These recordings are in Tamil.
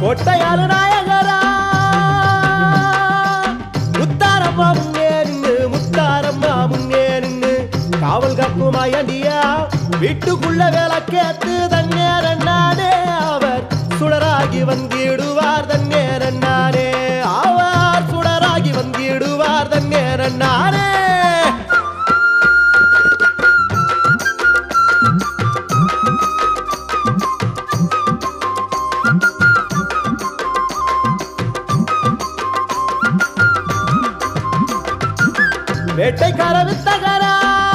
கொட்டையாளு நாயகரா முத்தாரம்மா முன்னே நின்னு முத்தாரம்மா முன்னே நின்னு காவல் காக்கும் அயண்டியா வீட்டுக்குள்ள வேலை கேத்து தன்னேரன் நானே அவர் சுடராகி வந்திடுவார் தன்னேரன் நானே அவர் சுடராகி வந்திடுவார் தன்னேரன் நானே வேட்டைக்கார வித்தகரா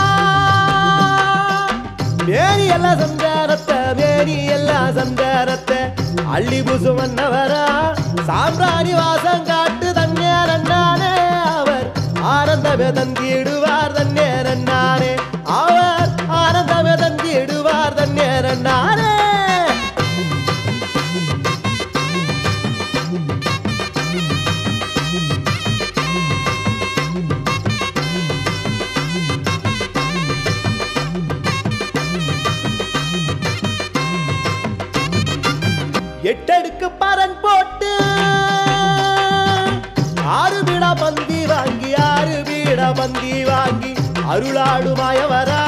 மேரி எல்லாம் சந்தாரத்தை மேரி எல்லாம் சந்தாரத்தை அள்ளி புசு மன்னவரா சாம்ராணி வாசம் காட்டு தன்னேரன் நானே அவர் ஆனந்தமே தந்திடுவார் தன்னேரன் நானே அவர் ஆனந்தமே தந்திடுவார் தன்னேரன் நானே எட்டடுக்கு பரன் போட்டு ஆறு வீடா பந்தி வாங்கி ஆறு வீடா பந்தி வாங்கி அருளாடு மாயவரா